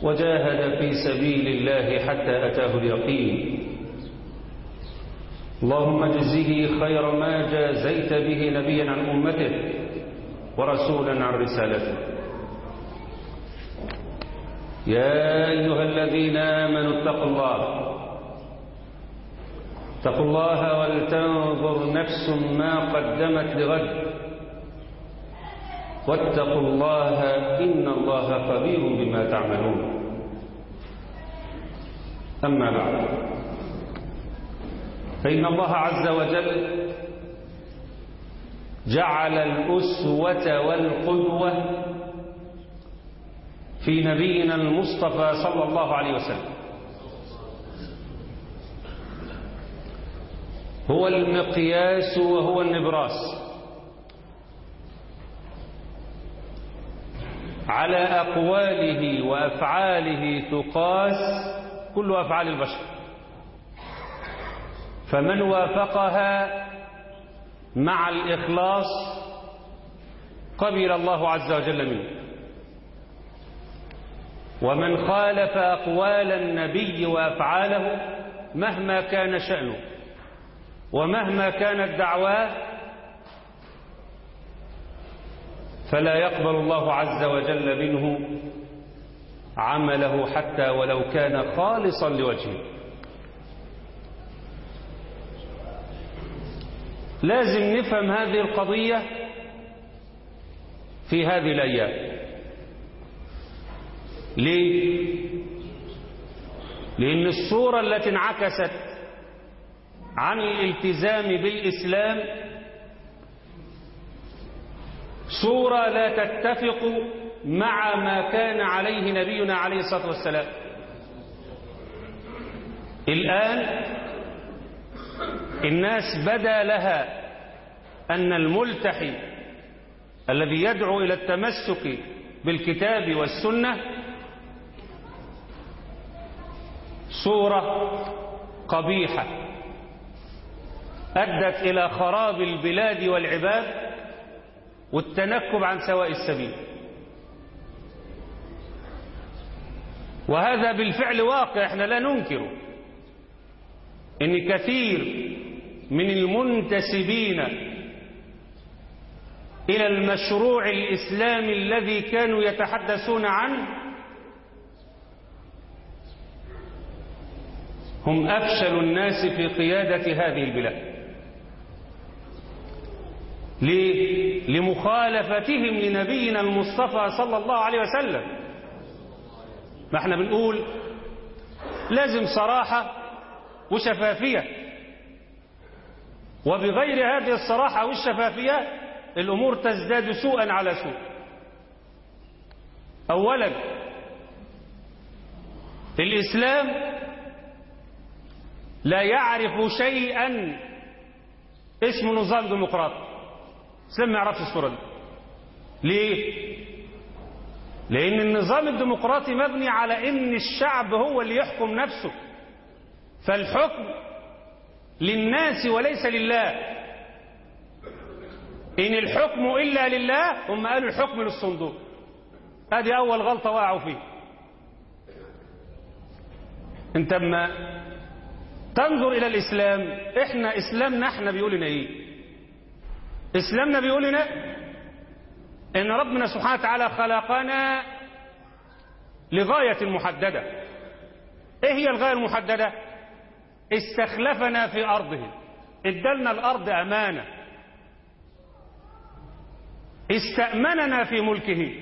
وجاهد في سبيل الله حتى أتاه اليقين اللهم اجزه خير ما جازيت به نبيا عن أمته ورسولا عن رسالته يا أيها الذين آمنوا اتقوا الله اتقوا الله ولتنظر نفس ما قدمت لغد واتقوا الله إن الله خبير بما تعملون أما بعد فإن الله عز وجل جعل الأسوة والقدوة في نبينا المصطفى صلى الله عليه وسلم هو المقياس وهو النبراس على أقواله وأفعاله تقاس كل أفعال البشر فمن وافقها مع الإخلاص قبل الله عز وجل منه ومن خالف أقوال النبي وأفعاله مهما كان شأنه ومهما كانت دعواه فلا يقبل الله عز وجل منه عمله حتى ولو كان خالصا لوجهه لازم نفهم هذه القضية في هذه الأيام ليه؟ لأن الصورة التي انعكست عن الالتزام بالإسلام صورة لا تتفق مع ما كان عليه نبينا عليه الصلاة والسلام الآن الناس بدا لها أن الملتحي الذي يدعو إلى التمسك بالكتاب والسنة صورة قبيحة أدت إلى خراب البلاد والعباد والتنكب عن سواء السبيل وهذا بالفعل واقع احنا لا ننكره ان كثير من المنتسبين الى المشروع الاسلامي الذي كانوا يتحدثون عنه هم افشل الناس في قياده هذه البلاد ليه؟ لمخالفتهم لنبينا المصطفى صلى الله عليه وسلم ما احنا بنقول لازم صراحة وشفافية وبغير هذه الصراحة والشفافية الأمور تزداد سوءا على سوء أولا الإسلام لا يعرف شيئا اسمه نظام ديمقراطي الإسلام ما يعرفش الصورة دي ليه؟ لأن النظام الديمقراطي مبني على إن الشعب هو اللي يحكم نفسه فالحكم للناس وليس لله إن الحكم إلا لله هم قالوا الحكم للصندوق هذه أول غلطة وقعوا فيه أنت ما تنظر إلى الإسلام إحنا إسلامنا إحنا بيقول لنا إيه إسلامنا بيقول لنا إن ربنا سبحانه وتعالى خلقنا لغاية محددة إيه هي الغاية المحددة استخلفنا في أرضه ادلنا الأرض أمانة استأمننا في ملكه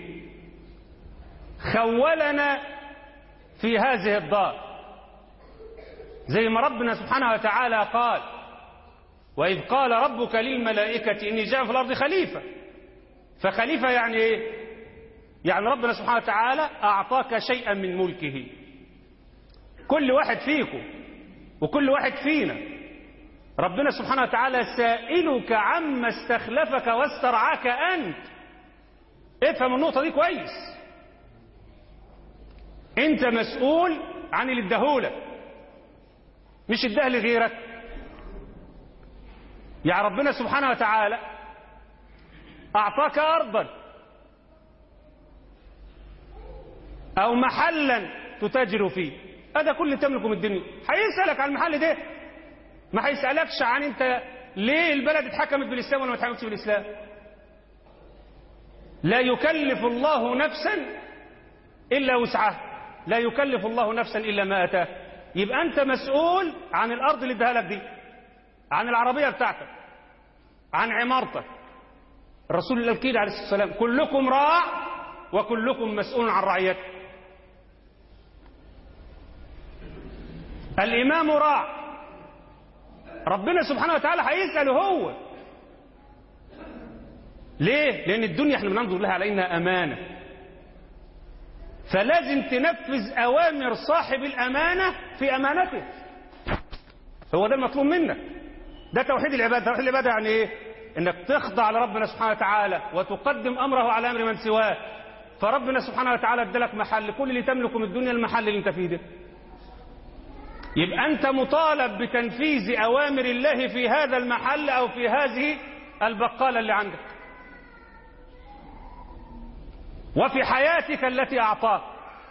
خولنا في هذه الدار زي ما ربنا سبحانه وتعالى قال وإذ قال ربك للملائكة إني جاء في الأرض خليفة فخليفة يعني إيه يعني ربنا سبحانه وتعالى أعطاك شيئا من ملكه كل واحد فيكم وكل واحد فينا ربنا سبحانه وتعالى سائلك عما استخلفك واسترعاك أنت افهم النقطة دي كويس انت مسؤول عن اللي اداهولك مش اداه لغيرك يعني ربنا سبحانه وتعالى أعطاك أرضا أو محلا تتاجر فيه هذا كل تملكه من الدنيا هيسألك عن المحل ده ما هيسألكش عن انت ليه البلد اتحكمت بالإسلام ولا ما اتحكمتش بالإسلام لا يكلف الله نفسا إلا وسعها لا يكلف الله نفسا إلا ما أتاه يبقى أنت مسؤول عن الأرض اللي اداها لك دي عن العربية بتاعتك عن عمارتك الرسول الأكيد عليه الصلاة والسلام كلكم راع وكلكم مسؤول عن رعيته الإمام راع ربنا سبحانه وتعالى هيسأله هو ليه؟ لأن الدنيا احنا بننظر لها على إنها أمانة فلازم تنفذ أوامر صاحب الأمانة في أمانته هو ده المطلوب منك ده توحيد العبادة توحيد العبادة يعني إيه؟ إنك تخضع لربنا سبحانه وتعالى وتقدم أمره على أمر من سواه فربنا سبحانه وتعالى ادالك محل كل اللي تملكه من الدنيا المحل اللي انت فيه ده يبقى أنت مطالب بتنفيذ أوامر الله في هذا المحل أو في هذه البقالة اللي عندك وفي حياتك التي أعطاك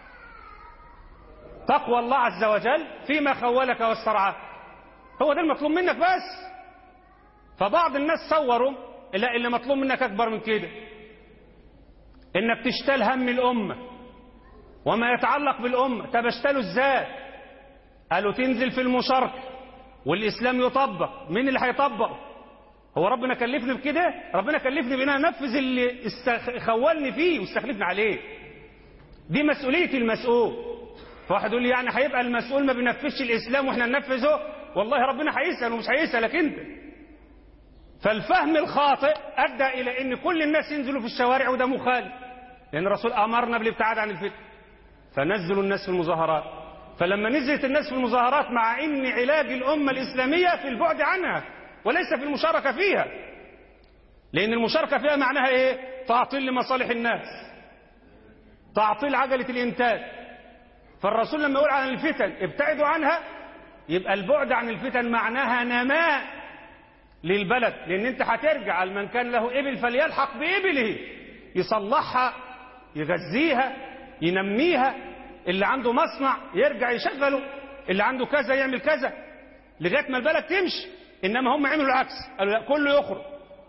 تقوى الله عز وجل فيما خولك واسترعاك هو ده المطلوب منك بس فبعض الناس صوروا لا اللي مطلوب منك أكبر من كده إنك تشتل هم الأمة وما يتعلق بالأمة طب اشتله ازاي قالوا تنزل في المشاركة والإسلام يطبق مين اللي هيطبقه هو ربنا كلفني بكده ربنا كلفني بان انا انفذ اللي استخ... خولني فيه واستخلفني عليه دي مسؤوليه المسؤول فواحد يقول لي يعني هيبقى المسؤول ما بينفذش الاسلام واحنا ننفذه والله ربنا هيسال ومش هيسالك انت فالفهم الخاطئ ادى الى ان كل الناس ينزلوا في الشوارع وده مخالف لان الرسول امرنا بالابتعاد عن الفتن فنزلوا الناس في المظاهرات فلما نزلت الناس في المظاهرات مع ان علاج الامه الاسلاميه في البعد عنها وليس في المشاركة فيها لأن المشاركة فيها معناها إيه تعطيل لمصالح الناس تعطيل عجلة الإنتاج فالرسول لما يقول عن الفتن ابتعدوا عنها يبقى البعد عن الفتن معناها نماء للبلد لأن أنت هترجع من كان له إبل فليلحق بإبله يصلحها يغذيها ينميها اللي عنده مصنع يرجع يشغله اللي عنده كذا يعمل كذا لغاية ما البلد تمشي إنما هم عملوا العكس قالوا لا كله يخرج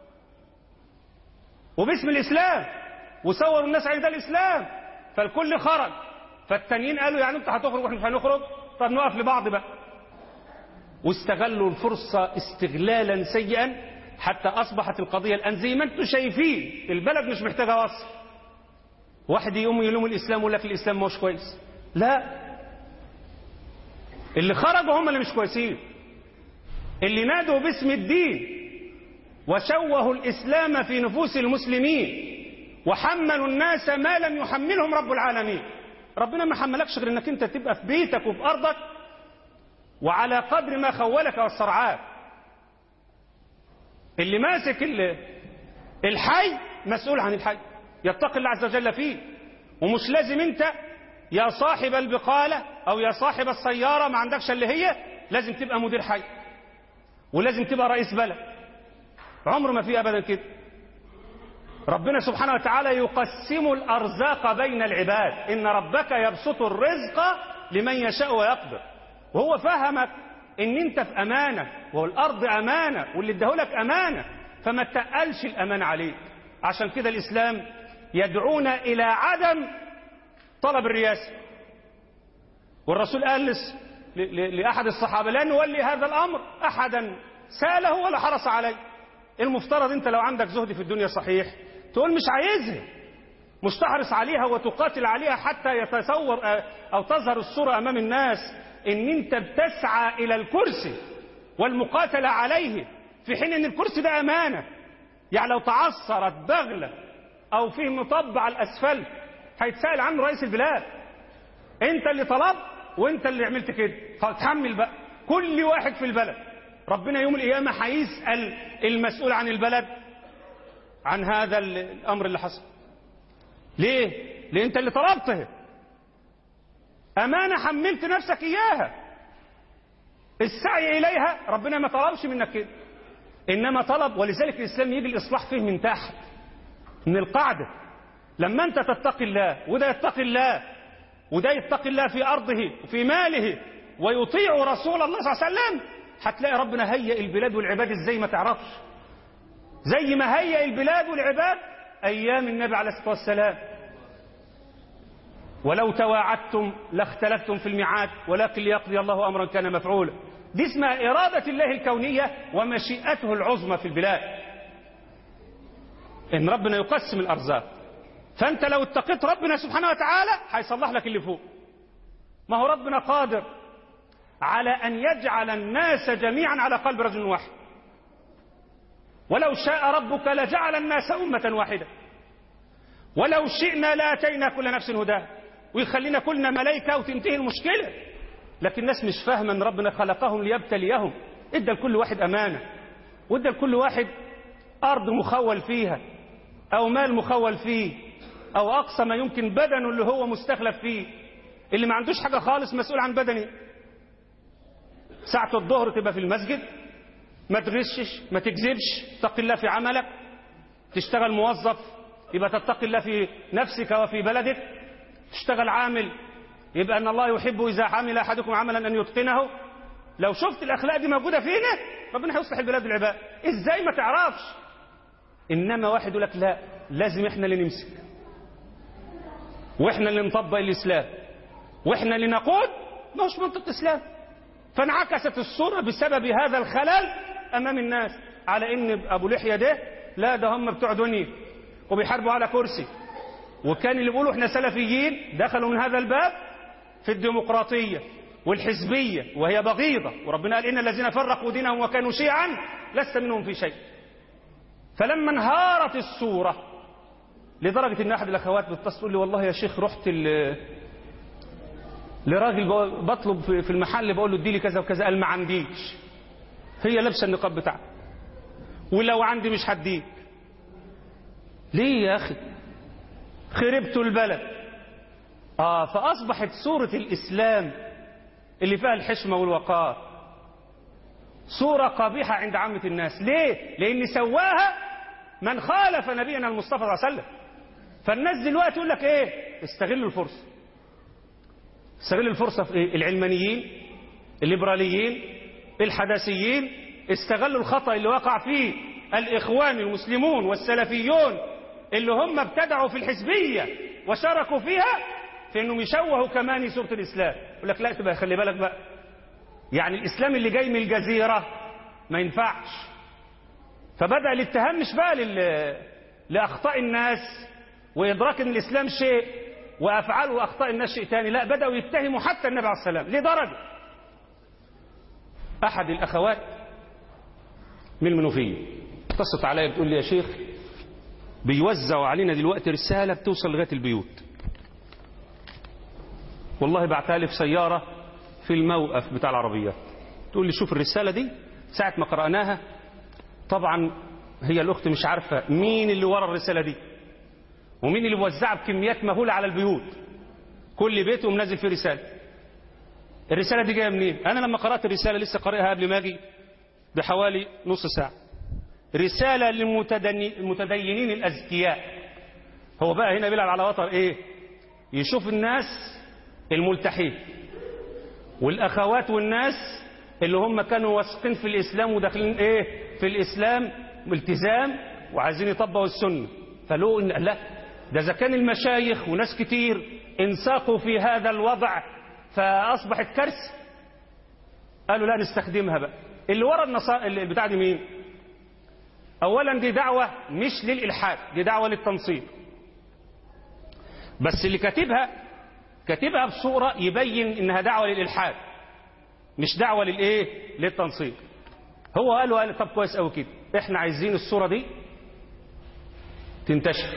وباسم الإسلام وصوروا الناس على ده الإسلام فالكل خرج فالتانيين قالوا يعني أنت هتخرج وإحنا مش هنخرج طب نقف لبعض بقى واستغلوا الفرصة استغلالا سيئا حتى أصبحت القضية الآن زي ما أنتم شايفين البلد مش محتاجة وصف واحد يقوم يلوم الإسلام ويقول لك الإسلام مش كويس لا اللي خرجوا هم اللي مش كويسين اللي نادوا باسم الدين وشوهوا الإسلام في نفوس المسلمين وحملوا الناس ما لم يحملهم رب العالمين ربنا ما حملكش غير انك انت تبقى في بيتك وفي ارضك وعلى قدر ما خولك والصرعات اللي ماسك الحي مسؤول عن الحي يتقي الله عز وجل فيه ومش لازم انت يا صاحب البقالة او يا صاحب السيارة ما عندكش اللي هي لازم تبقى مدير حي ولازم تبقى رئيس بلد عمر ما في ابدا كده ربنا سبحانه وتعالى يقسم الارزاق بين العباد ان ربك يبسط الرزق لمن يشاء ويقدر وهو فهمك ان انت في امانه والارض امانه واللي اداهولك امانه فما تقلش الامانه عليك عشان كده الاسلام يدعونا الى عدم طلب الرياسه والرسول قال لأحد الصحابة لا نولي هذا الأمر أحدا سأله ولا حرص عليه المفترض أنت لو عندك زهد في الدنيا صحيح تقول مش عايزها مش تحرص عليها وتقاتل عليها حتى يتصور أو تظهر الصورة أمام الناس إن أنت بتسعى إلى الكرسي والمقاتلة عليه في حين أن الكرسي ده أمانة يعني لو تعثرت بغلة أو فيه مطب على الأسفلت هيتسأل عنه رئيس البلاد أنت اللي طلبت وانت اللي عملت كده فتحمل بقى كل واحد في البلد ربنا يوم القيامة هيسأل المسؤول عن البلد عن هذا الأمر اللي حصل ليه؟ لأن انت اللي طلبته أمانة حملت نفسك إياها السعي إليها ربنا ما طلبش منك كده إنما طلب ولذلك الإسلام يجي الإصلاح فيه من تحت من القاعدة لما أنت تتقي الله وده يتقي الله وده يتقي الله في أرضه وفي ماله ويطيع رسول الله صلى الله عليه وسلم هتلاقي ربنا هيئ البلاد والعباد ازاي ما تعرفش زي ما هيئ البلاد والعباد أيام النبي عليه الصلاة والسلام ولو تواعدتم لاختلفتم في الميعاد ولكن ليقضي الله أمرا كان مفعولا دي اسمها إرادة الله الكونية ومشيئته العظمى في البلاد إن ربنا يقسم الأرزاق فأنت لو اتقيت ربنا سبحانه وتعالى هيصلح لك اللي فوق ما هو ربنا قادر على أن يجعل الناس جميعا على قلب رجل واحد ولو شاء ربك لجعل الناس أمة واحدة ولو شئنا لاتينا كل نفس هداها ويخلينا كلنا ملائكة وتنتهي المشكلة لكن الناس مش فاهمة ان ربنا خلقهم ليبتليهم ادى لكل واحد امانة وادى لكل واحد ارض مخول فيها او مال مخول فيه او اقصى ما يمكن بدنه اللي هو مستخلف فيه اللي ما عندوش حاجة خالص مسؤول عن بدنه ساعة الظهر تبقى في المسجد ما تغشش ما تكذبش تقي الله في عملك تشتغل موظف يبقى تتقي الله في نفسك وفي بلدك تشتغل عامل يبقى ان الله يحب اذا عمل احدكم عملا ان يتقنه لو شفت الاخلاق دي موجوده فينا ربنا هيصلح البلاد والعباد ازاي ما تعرفش انما واحد يقول لك لا لازم احنا اللي نمسك واحنا اللي نطبق الاسلام واحنا اللي نقود ما هوش منطق اسلام فانعكست الصوره بسبب هذا الخلل امام الناس على ان ابو لحيه ده لا ده هم بتوع دنيا وبيحاربوا على كرسي وكان اللي بيقولوا احنا سلفيين دخلوا من هذا الباب في الديمقراطية والحزبية وهي بغيضة وربنا قال إن الذين فرقوا دينهم وكانوا شيعا لست منهم في شيء فلما انهارت الصورة لدرجة إن أحد الأخوات بتصل تقول لي والله يا شيخ رحت لراجل بطلب في المحل بقول له اديلي كذا وكذا قال ما عنديش هي لابسه النقاب بتاعها ولو عندي مش هديك ليه يا أخي خربت البلد آه فأصبحت صورة الإسلام اللي فيها الحشمة والوقار صورة قبيحة عند عامة الناس ليه؟ لأن سواها من خالف نبينا المصطفى صلى الله عليه وسلم فالناس دلوقتي يقول لك ايه استغلوا الفرصة استغلوا الفرصة في ايه العلمانيين الليبراليين الحداثيين استغلوا الخطأ اللي وقع فيه الإخوان المسلمون والسلفيون اللي هم ابتدعوا في الحزبية وشاركوا فيها في انهم يشوهوا كمان سورة الإسلام يقول لك لا تبقى خلي بالك بقى يعني الإسلام اللي جاي من الجزيرة ما ينفعش فبدأ الاتهام مش بقى لل... لأخطاء الناس وإدراك أن الإسلام شيء وأفعال وأخطاء الناس شيء ثاني لا بدأوا يتهموا حتى النبي عليه السلام لدرجة أحد الأخوات من المنوفية اتصلت عليا بتقول لي يا شيخ بيوزعوا علينا دلوقتي رسالة بتوصل لغاية البيوت والله بعتها لي في سيارة في الموقف بتاع العربيات تقول لي شوف الرسالة دي ساعة ما قرأناها طبعا هي الأخت مش عارفة مين اللي ورا الرسالة دي ومين اللي موزعها بكميات مهولة على البيوت كل بيت ومنزل فيه رسالة الرسالة دي جاية منين أنا لما قرأت الرسالة لسه قارئها قبل ما أجي بحوالي نص ساعة رسالة للمتدينين الأذكياء هو بقى هنا بيلعب على وتر إيه يشوف الناس الملتحين والأخوات والناس اللي هم كانوا واثقين في الإسلام وداخلين إيه في الإسلام التزام وعايزين يطبقوا السنة فلقوا إن لا ده إذا كان المشايخ وناس كتير انساقوا في هذا الوضع فأصبحت كارثة قالوا لا نستخدمها بقى اللي ورا النصا اللي بتاع دي مين اولا دي دعوة مش للإلحاد دي دعوة للتنصيب بس اللي كاتبها كاتبها بصورة يبين انها دعوة للإلحاد مش دعوة للايه للتنصيب هو قالوا قال طب كويس قوي كده احنا عايزين الصورة دي تنتشر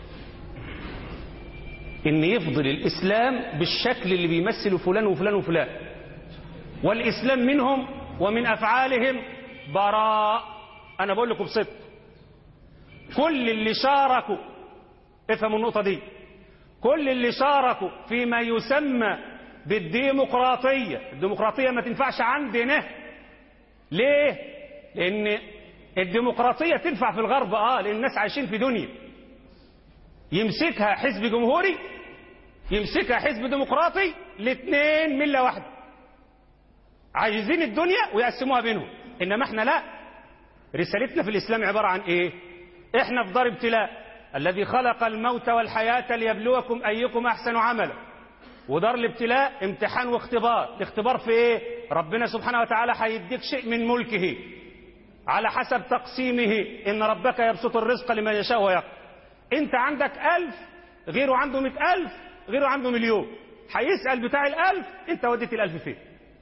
ان يفضل الاسلام بالشكل اللي بيمثله فلان وفلان وفلان والاسلام منهم ومن افعالهم براء انا بقول لكم بصدق كل اللي شاركوا افهموا النقطة دي كل اللي شاركوا فيما يسمى بالديمقراطية الديمقراطية ما تنفعش عندنا ليه لان الديمقراطية تنفع في الغرب اه لان الناس عايشين في دنيا يمسكها حزب جمهوري يمسكها حزب ديمقراطي الاثنين مله واحده عايزين الدنيا ويقسموها بينهم انما احنا لا رسالتنا في الاسلام عباره عن ايه احنا في دار ابتلاء الذي خلق الموت والحياه ليبلوكم ايكم احسن عملا ودار الابتلاء امتحان واختبار الاختبار في ايه ربنا سبحانه وتعالى هيديك شيء من ملكه على حسب تقسيمه ان ربك يبسط الرزق لمن يشاء ويقدر انت عندك ألف غيره عنده مئة ألف غيره عنده مليون هيسأل بتاع الألف انت وديت الألف فين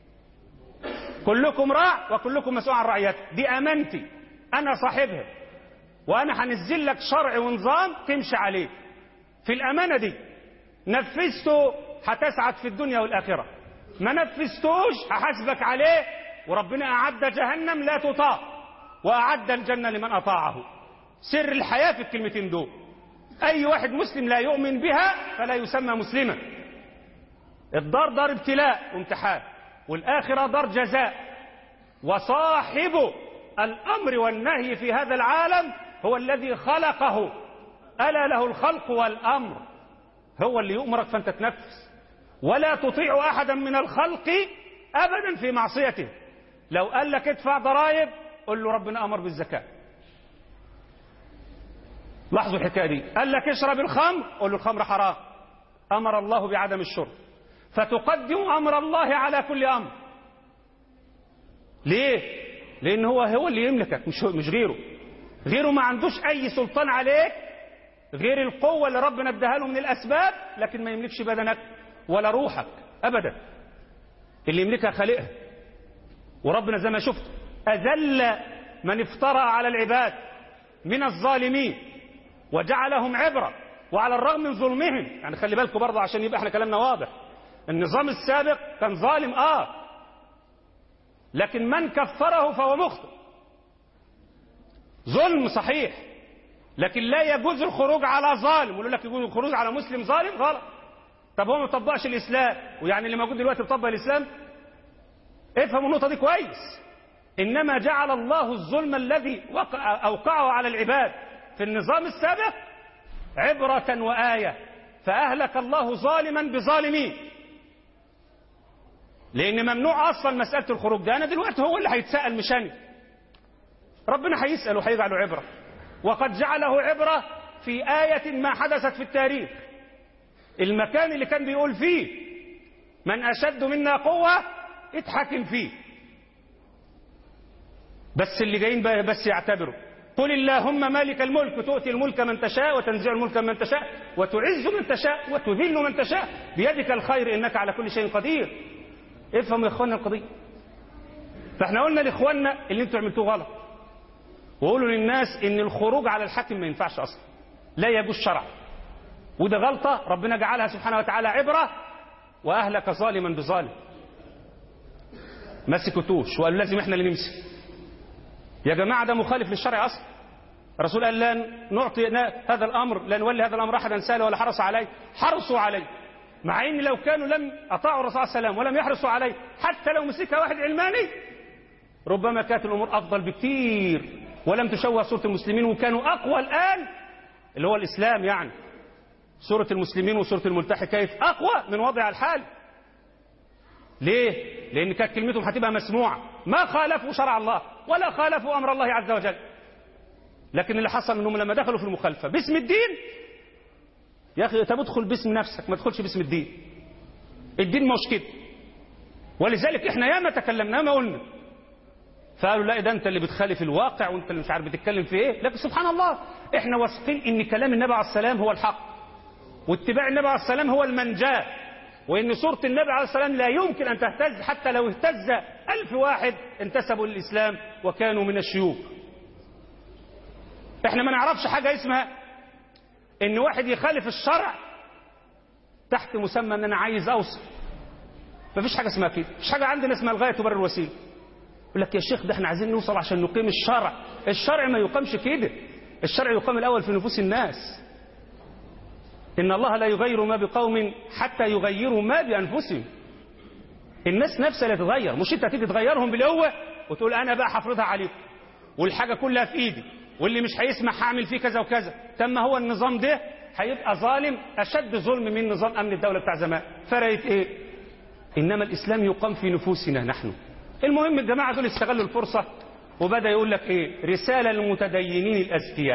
كلكم راع وكلكم مسؤول عن رعيته دي أمانتي أنا صاحبها وأنا هنزل لك شرع ونظام تمشي عليه في الأمانة دي نفذته هتسعد في الدنيا والآخرة ما نفذتوش هحاسبك عليه وربنا أعد جهنم لا تطاق وأعد الجنة لمن أطاعه سر الحياة في الكلمتين دول أي واحد مسلم لا يؤمن بها فلا يسمى مسلما الدار دار ابتلاء وامتحان والآخرة دار جزاء وصاحب الأمر والنهي في هذا العالم هو الذي خلقه ألا له الخلق والأمر هو اللي يؤمرك فأنت تنفذ ولا تطيع أحدا من الخلق أبدا في معصيته لو قال لك ادفع ضرائب قل له ربنا أمر بالزكاة لاحظوا الحكاية دي قال لك اشرب الخمر قل له الخمر حرام أمر الله بعدم الشرب فتقدم أمر الله على كل أمر ليه لأن هو هو اللي يملكك مش, مش غيره غيره ما عندوش أي سلطان عليك غير القوة اللي ربنا اداها له من الأسباب لكن ما يملكش بدنك ولا روحك أبدا اللي يملكها خالقها وربنا زي ما شفت أذل من افترى على العباد من الظالمين وجعلهم عبرة وعلى الرغم من ظلمهم يعني خلي بالكم برضه عشان يبقى احنا كلامنا واضح النظام السابق كان ظالم اه لكن من كفره فهو مخطئ ظلم صحيح لكن لا يجوز الخروج على ظالم يقول لك يجوز الخروج على مسلم ظالم غلط طب هو ما طبقش الاسلام ويعني اللي موجود دلوقتي بيطبق الاسلام افهموا النقطه دي كويس انما جعل الله الظلم الذي وقع اوقعه على العباد في النظام السابق عبره وايه فاهلك الله ظالما بظالمين لان ممنوع اصلا مساله الخروج ده انا دلوقتي هو اللي هيتسال مش انا ربنا هيسال وهيجعله عبره وقد جعله عبره في ايه ما حدثت في التاريخ المكان اللي كان بيقول فيه من اشد منا قوه اتحكم فيه بس اللي جايين بقى بس يعتبروا قل اللهم مالك الملك تؤتي الملك من تشاء وتنزع الملك من تشاء وتعز من تشاء وتذل من تشاء بيدك الخير انك على كل شيء قدير افهموا يا اخوانا القضيه فاحنا قلنا لاخواننا اللي انتوا عملتوه غلط وقولوا للناس ان الخروج على الحاكم ما ينفعش اصلا لا يجوز شرع وده غلطه ربنا جعلها سبحانه وتعالى عبره واهلك ظالما بظالم ما سكتوش وقالوا لازم احنا اللي نمسك يا جماعه ده مخالف للشرع اصلا الرسول قال لن نعطي هذا الامر لا نولي هذا الامر احدا سال ولا حرص عليه حرصوا عليه مع ان لو كانوا لم اطاعوا الرسول صلى الله عليه وسلم ولم يحرصوا عليه حتى لو مسكها واحد علماني ربما كانت الامور افضل بكثير ولم تشوه صوره المسلمين وكانوا اقوى الان اللي هو الاسلام يعني سوره المسلمين وسوره الملتحي كيف اقوى من وضع الحال ليه لان كانت كلمتهم هتبقى مسموعه ما خالفوا شرع الله ولا خالفوا امر الله عز وجل لكن اللي حصل انهم لما دخلوا في المخالفه باسم الدين يا اخي طب ادخل باسم نفسك ما تدخلش باسم الدين الدين مش كده ولذلك احنا ياما تكلمنا ياما قلنا فقالوا لا ده انت اللي بتخالف الواقع وانت اللي مش عارف بتتكلم في ايه لكن سبحان الله احنا واثقين ان كلام النبي عليه السلام هو الحق واتباع النبي عليه السلام هو المنجاه وان صوره النبي عليه السلام لا يمكن ان تهتز حتى لو اهتز ألف واحد انتسبوا للاسلام وكانوا من الشيوخ احنا ما نعرفش حاجه اسمها ان واحد يخالف الشرع تحت مسمى ان انا عايز اوصل مفيش حاجه اسمها كده مفيش حاجه عندنا اسمها الغايه تبرر الوسيله يقول لك يا شيخ ده احنا عايزين نوصل عشان نقيم الشرع الشرع ما يقامش كده الشرع يقام الاول في نفوس الناس ان الله لا يغير ما بقوم حتى يغيروا ما بانفسهم الناس نفسها اللي تتغير مش انت هتيجي تغيرهم بالقوه وتقول انا بقى هفرضها عليكم والحاجه كلها في ايدي واللي مش هيسمع هعمل فيه كذا وكذا تم هو النظام ده هيبقى ظالم اشد ظلم من نظام امن الدوله بتاع زمان فرقت ايه انما الاسلام يقام في نفوسنا نحن المهم الجماعه دول استغلوا الفرصه وبدا يقول لك ايه رساله للمتدينين الاذكياء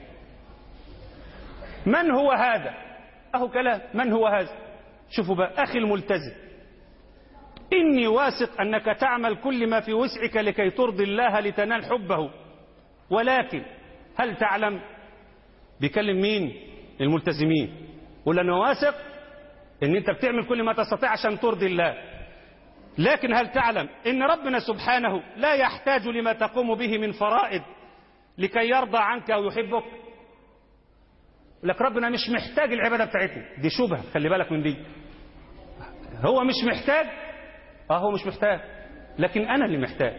من هو هذا اهو كلام من هو هذا شوفوا بقى اخي الملتزم اني واثق انك تعمل كل ما في وسعك لكي ترضي الله لتنال حبه ولكن هل تعلم بيكلم مين الملتزمين قول انا واثق ان انت بتعمل كل ما تستطيع عشان ترضي الله لكن هل تعلم ان ربنا سبحانه لا يحتاج لما تقوم به من فرائض لكي يرضى عنك او يحبك لك ربنا مش محتاج العباده بتاعتنا دي شبهه خلي بالك من دي هو مش محتاج اه هو مش محتاج لكن انا اللي محتاج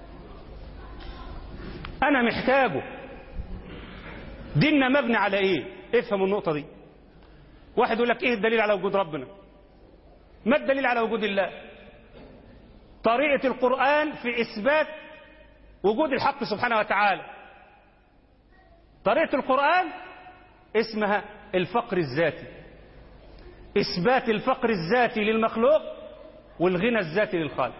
انا محتاجه ديننا مبني على ايه افهم النقطه دي واحد يقول لك ايه الدليل على وجود ربنا ما الدليل على وجود الله طريقه القران في اثبات وجود الحق سبحانه وتعالى طريقه القران اسمها الفقر الذاتي اثبات الفقر الذاتي للمخلوق والغنى الذاتي للخالق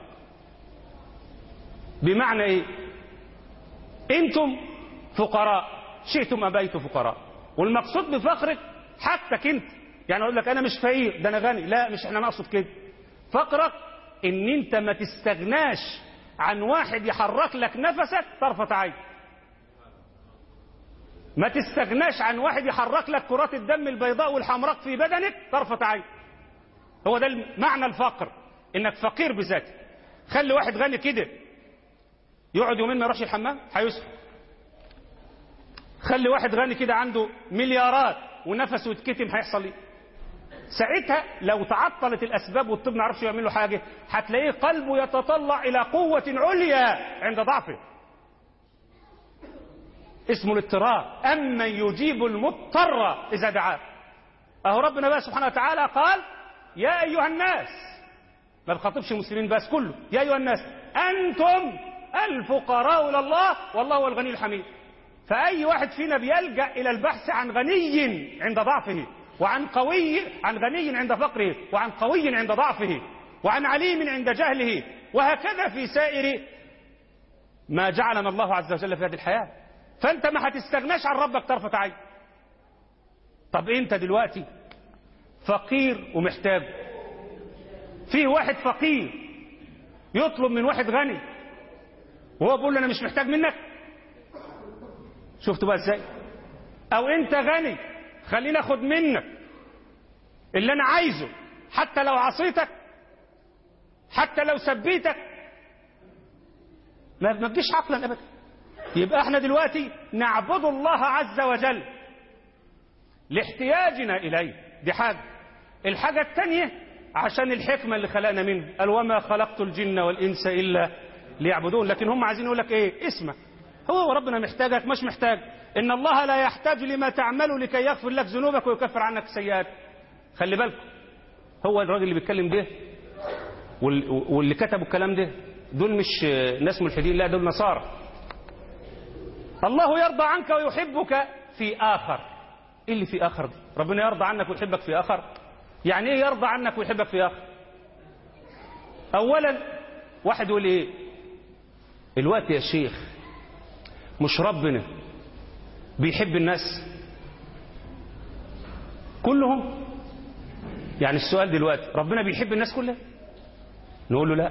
بمعنى ايه انتم فقراء شئتم ابيتم فقراء والمقصود بفقرك حقك انت يعني اقول لك انا مش فقير ده انا غني لا مش احنا نقصد كده فقرك ان انت ما تستغناش عن واحد يحرك لك نفسك طرفة عين ما تستغناش عن واحد يحرك لك كرات الدم البيضاء والحمراء في بدنك طرفة عين هو ده معنى الفقر انك فقير بذاتك خلي واحد غني كده يقعد يومين ما يروحش الحمام هيسكت خلي واحد غني كده عنده مليارات ونفسه يتكتم هيحصل ايه ساعتها لو تعطلت الاسباب والطب ما يعرفش يعمل له حاجه هتلاقيه قلبه يتطلع الى قوه عليا عند ضعفه اسمه الاضطرار اما يجيب المضطر اذا دعاه اهو ربنا بقى سبحانه وتعالى قال يا ايها الناس ما بخاطبش المسلمين بس كله يا ايها الناس انتم الفقراء الى الله والله هو الغني الحميد فاي واحد فينا بيلجا الى البحث عن غني عند ضعفه وعن قوي عن غني عند فقره وعن قوي عند ضعفه وعن عليم عند جهله وهكذا في سائر ما جعلنا الله عز وجل في هذه الحياه فانت ما هتستغناش عن ربك طرفه عين طب انت دلوقتي فقير ومحتاج في واحد فقير يطلب من واحد غني وهو بيقول له انا مش محتاج منك شفتوا بقى ازاي او انت غني خليني اخد منك اللي انا عايزه حتى لو عصيتك حتى لو سبيتك ما ما تجيش عقلا ابدا يبقى احنا دلوقتي نعبد الله عز وجل لاحتياجنا اليه دي حاجه الحاجه الثانيه عشان الحكمه اللي خلقنا منها قال وما خلقت الجن والانس الا ليعبدون لكن هم عايزين يقول لك ايه اسمع هو ربنا محتاجك مش محتاج ان الله لا يحتاج لما تعمله لكي يغفر لك ذنوبك ويكفر عنك السيئات خلي بالكم هو الراجل اللي بيتكلم ده واللي كتبوا الكلام ده دول مش ناس ملحدين لا دول نصارى الله يرضى عنك ويحبك في آخر ايه اللي في آخر دي ربنا يرضى عنك ويحبك في آخر يعني ايه يرضى عنك ويحبك في آخر اولا واحد يقول ايه الوقت يا شيخ مش ربنا بيحب الناس كلهم يعني السؤال دلوقتي ربنا بيحب الناس كلها نقول له لا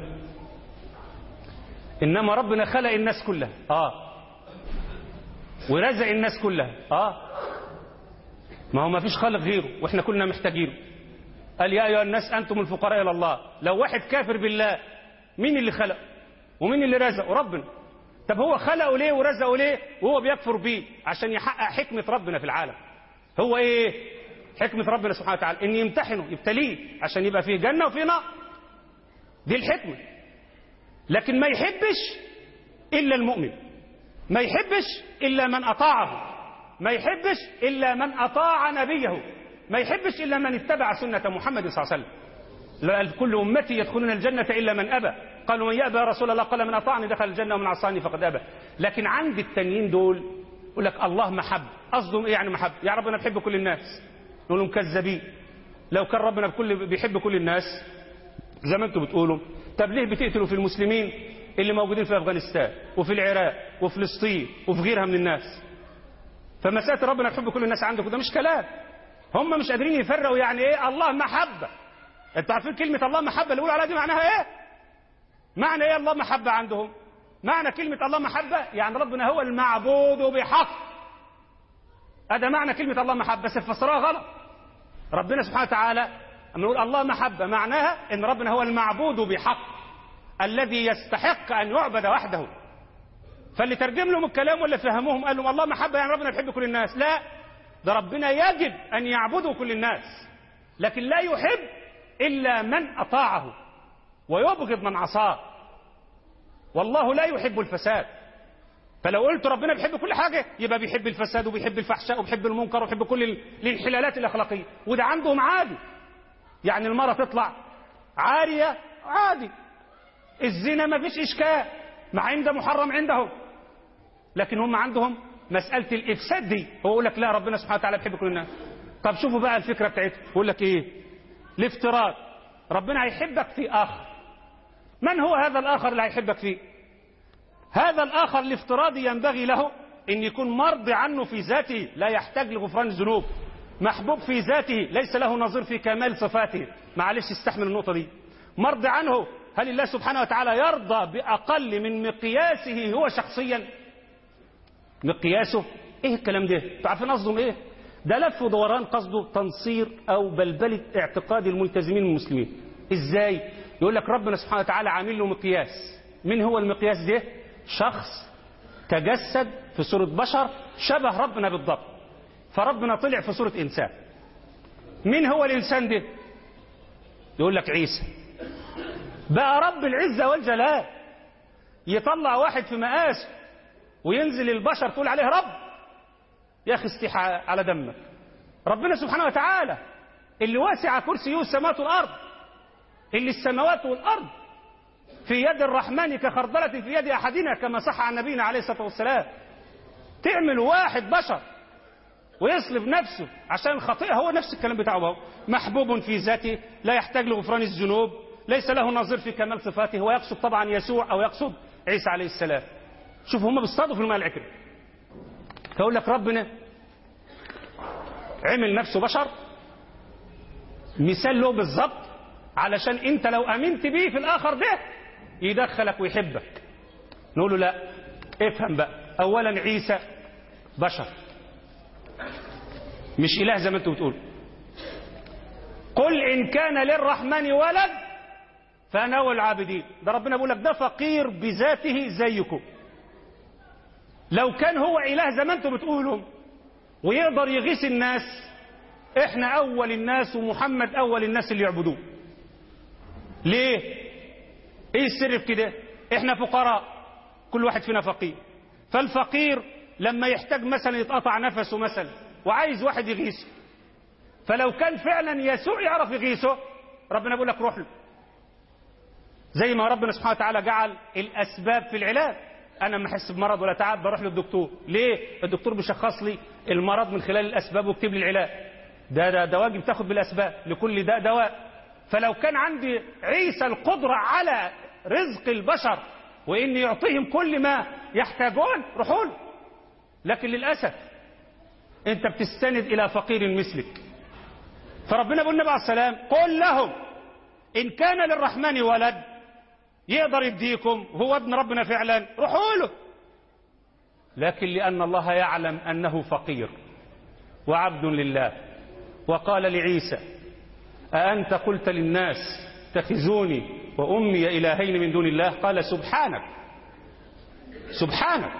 انما ربنا خلق الناس كلها اه ورزق الناس كلها اه ما هو ما فيش خالق غيره واحنا كلنا محتاجينه قال يا ايها الناس انتم الفقراء الى الله لو واحد كافر بالله مين اللي خلق ومين اللي رزقه ربنا طب هو خلقه ليه ورزقه ليه وهو بيكفر بيه عشان يحقق حكمة ربنا في العالم هو ايه حكمة ربنا سبحانه وتعالى ان يمتحنه يبتليه عشان يبقى فيه جنة وفيه نار دي الحكمة لكن ما يحبش إلا المؤمن ما يحبش إلا من أطاعه ما يحبش إلا من أطاع نبيه ما يحبش إلا من اتبع سنة محمد صلى الله عليه وسلم كل أمتي يدخلون الجنة إلا من أبى قالوا من يأبى يا رسول الله قال من أطاعني دخل الجنة ومن عصاني فقد أبى لكن عند التانيين دول يقول لك الله محب قصدهم ايه يعني محب يا ربنا بيحب كل الناس نقول لهم كذابين لو كان ربنا بكل بيحب كل الناس زي ما انتم بتقولوا طب ليه بتقتلوا في المسلمين اللي موجودين في افغانستان وفي العراق وفلسطين وفي غيرها من الناس فمسألة ربنا بيحب كل الناس عندكم ده مش كلام هم مش قادرين يفرقوا يعني ايه الله محبة انتوا عارفين كلمة الله محبة اللي بيقولوا عليها دي معناها ايه معنى ايه الله محبة عندهم معنى كلمة الله محبة يعني ربنا هو المعبود بحق هذا معنى كلمة الله محبة بس فسروها غلط ربنا سبحانه وتعالى لما نقول الله محبة معناها ان ربنا هو المعبود بحق الذي يستحق ان يعبد وحده فاللي ترجم لهم الكلام ولا فهموهم قال لهم الله محبة يعني ربنا يحب كل الناس لا ده ربنا يجب ان يعبدوا كل الناس لكن لا يحب الا من اطاعه ويبغض من عصاه والله لا يحب الفساد فلو قلت ربنا بيحب كل حاجة يبقى بيحب الفساد وبيحب الفحشاء وبيحب المنكر وبيحب كل الانحلالات الأخلاقية وده عندهم عادي يعني المرأة تطلع عارية عادي الزنا ما فيش إشكال مع إن ده محرم عندهم لكن هم عندهم مسألة الإفساد دي هو يقول لك لا ربنا سبحانه وتعالى بيحب كل الناس طب شوفوا بقى الفكرة بتاعتهم يقول لك إيه الافتراض ربنا هيحبك في آخر من هو هذا الآخر اللي هيحبك فيه هذا الآخر الافتراضي ينبغي له أن يكون مرضي عنه في ذاته لا يحتاج لغفران الذنوب محبوب في ذاته ليس له نظير في كمال صفاته معلش استحمل النقطة دي مرضي عنه هل الله سبحانه وتعالى يرضى بأقل من مقياسه هو شخصيا مقياسه ايه الكلام ده تعرفين قصدهم ايه ده لف ودوران قصده تنصير او بلبلة اعتقاد الملتزمين المسلمين ازاي يقول لك ربنا سبحانه وتعالى عامل له مقياس من هو المقياس ده شخص تجسد في صورة بشر شبه ربنا بالضبط فربنا طلع في صورة إنسان مين هو الإنسان ده يقول لك عيسى بقى رب العزة والجلال يطلع واحد في مقاس وينزل البشر تقول عليه رب يا أخي استيح على دمك ربنا سبحانه وتعالى اللي واسع كرسيه السماوات والأرض اللي السماوات والأرض في يد الرحمن كخردلة في يد أحدنا كما صح عن نبينا عليه الصلاة والسلام تعمل واحد بشر ويصلب نفسه عشان خطيئة هو نفس الكلام بتاعه هو محبوب في ذاته لا يحتاج لغفران الذنوب ليس له نظير في كمال صفاته هو يقصد طبعا يسوع أو يقصد عيسى عليه السلام شوف هم بيصطادوا في الماء العكري فيقول لك ربنا عمل نفسه بشر مثال له بالظبط علشان انت لو امنت بيه في الاخر ده يدخلك ويحبك نقول له لا افهم بقى اولا عيسى بشر مش اله زي ما انتوا بتقولوا قل ان كان للرحمن ولد فانا هو العابدين ده ربنا بيقول لك ده فقير بذاته زيكم لو كان هو اله زي ما انتوا بتقولوا ويقدر يغيث الناس احنا اول الناس ومحمد اول الناس اللي يعبدوه ليه ايه السر في كده احنا فقراء كل واحد فينا فقير فالفقير لما يحتاج مثلا يتقطع نفسه مثلا وعايز واحد يغيثه فلو كان فعلا يسوع يعرف يغيثه ربنا بيقول لك روح له زي ما ربنا سبحانه وتعالى جعل الاسباب في العلاج انا لما احس بمرض ولا تعب بروح للدكتور ليه الدكتور بيشخص لي المرض من خلال الاسباب ويكتب لي العلاج ده ده, ده واجب تاخد بالاسباب لكل داء دواء فلو كان عندي عيسى القدرة على رزق البشر وإن يعطيهم كل ما يحتاجون روحوا له لكن للأسف أنت بتستند إلى فقير مثلك فربنا بيقول النبي عليه السلام قل لهم إن كان للرحمن ولد يقدر يديكم هو ابن ربنا فعلا روحوا له لكن لأن الله يعلم أنه فقير وعبد لله وقال لعيسى أأنت قلت للناس اتخذوني وأمي إلهين من دون الله قال سبحانك سبحانك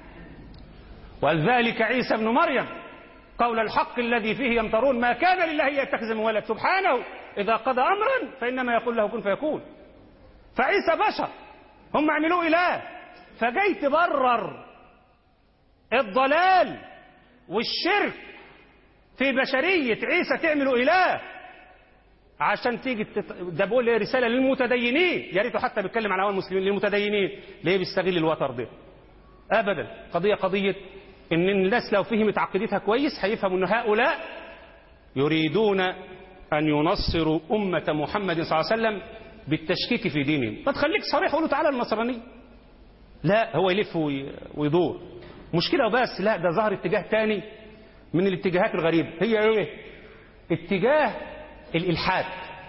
ولذلك عيسى ابن مريم قول الحق الذي فيه يمترون ما كان لله يتخذ من ولد سبحانه إذا قضى أمرا فإنما يقول له كن فيكون فعيسى بشر هم عملوه إله فجاي تبرر الضلال والشرك في بشرية عيسى تعملوا إله عشان تيجي تت... ده بقول لي رساله للمتدينين يا ريته حتى بيتكلم عن اول المسلمين للمتدينين ليه بيستغل الوتر ده ابدا قضيه قضيه ان الناس لو فهمت عقيدتها كويس هيفهموا ان هؤلاء يريدون ان ينصروا امه محمد صلى الله عليه وسلم بالتشكيك في دينهم ما تخليك صريح وقول له تعالى النصرانيه لا هو يلف ويدور مشكله وبس لا ده ظهر اتجاه تاني من الاتجاهات الغريبه هي ايه اتجاه الالحاد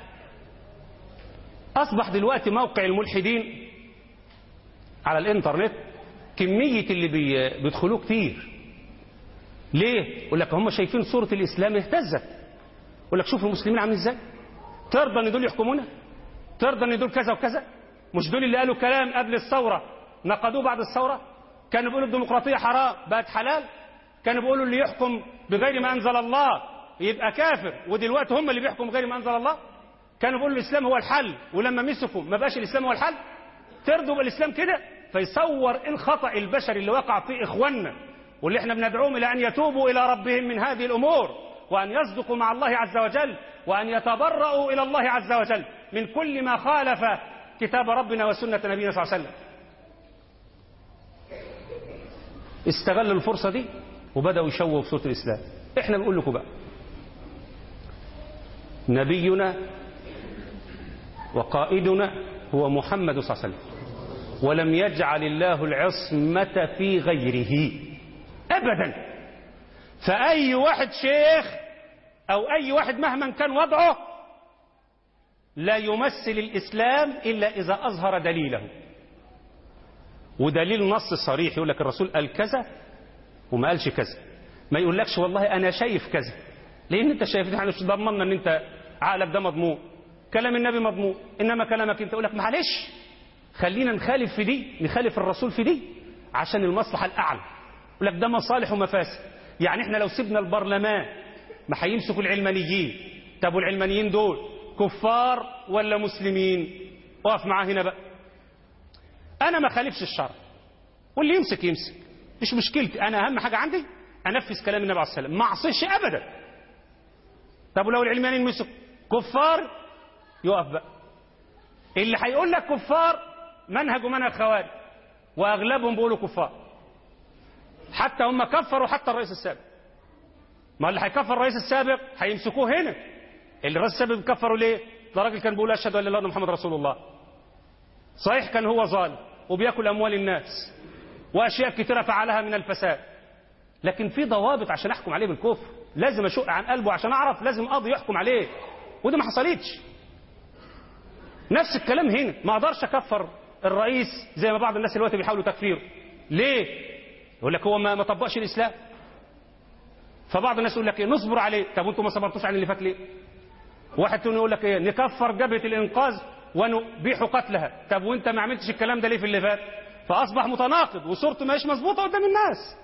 اصبح دلوقتي موقع الملحدين على الانترنت كميه اللي بي بيدخلوه كتير ليه يقول لك هم شايفين صوره الاسلام اهتزت يقول لك شوفوا المسلمين عاملين ازاي ترضى ان دول يحكمونا ترضى ان دول كذا وكذا مش دول اللي قالوا كلام قبل الثوره نقدوه بعد الثوره كانوا بيقولوا الديمقراطيه حرام بقت حلال كانوا بيقولوا اللي يحكم بغير ما انزل الله يبقى كافر ودلوقتي هم اللي بيحكموا بغير ما انزل الله كانوا بيقولوا الاسلام هو الحل ولما مسكوا ما بقاش الاسلام هو الحل ترضوا بالاسلام كده فيصور الخطا البشري اللي وقع فيه اخواننا واللي احنا بندعوهم الى ان يتوبوا الى ربهم من هذه الامور وان يصدقوا مع الله عز وجل وان يتبرؤوا الى الله عز وجل من كل ما خالف كتاب ربنا وسنه نبينا صلى الله عليه وسلم استغلوا الفرصه دي وبداوا يشوهوا في صوره الاسلام احنا بنقول لكم بقى نبينا وقائدنا هو محمد صلى الله عليه وسلم ولم يجعل الله العصمة في غيره أبدا فأي واحد شيخ أو أي واحد مهما كان وضعه لا يمثل الإسلام إلا إذا أظهر دليله ودليل نص صريح يقول لك الرسول قال كذا وما قالش كذا ما يقولكش والله أنا شايف كذا لأن أنت شايف احنا مش ضمننا أن أنت عقلك ده مضمون كلام النبي مضمون إنما كلامك أنت يقول لك معلش خلينا نخالف في دي نخالف الرسول في دي عشان المصلحة الأعلى يقول لك ده مصالح ومفاسد يعني احنا لو سيبنا البرلمان ما هيمسكوا العلمانيين طب والعلمانيين دول كفار ولا مسلمين اقف معاه هنا بقى انا ما خالفش الشرع واللي يمسك يمسك مش مشكلتي انا اهم حاجه عندي انفذ كلام النبي عليه الصلاه والسلام ما اعصيش ابدا طب ولو العلمانيين مسك كفار يقف بقى اللي هيقول لك كفار منهج منهج خوارج واغلبهم بيقولوا كفار حتى هم كفروا حتى الرئيس السابق ما اللي هيكفر الرئيس السابق هيمسكوه هنا اللي الرئيس السابق كفروا ليه ده راجل كان بيقول اشهد ان لا اله الا محمد رسول الله صحيح كان هو ظالم وبياكل اموال الناس واشياء كثيره فعلها من الفساد لكن في ضوابط عشان احكم عليه بالكفر لازم اشق عن قلبه عشان اعرف لازم قاضي يحكم عليه ودي ما حصلتش نفس الكلام هنا ما اقدرش اكفر الرئيس زي ما بعض الناس دلوقتي بيحاولوا تكفيره ليه يقول لك هو ما ما طبقش الاسلام فبعض الناس يقول لك ايه نصبر عليه طب وانتم ما صبرتوش على اللي فات ليه واحد تاني يقول لك ايه نكفر جبهه الانقاذ ونبيح قتلها طب وانت ما عملتش الكلام ده ليه في اللي فات فاصبح متناقض وصورته مش مظبوطه قدام الناس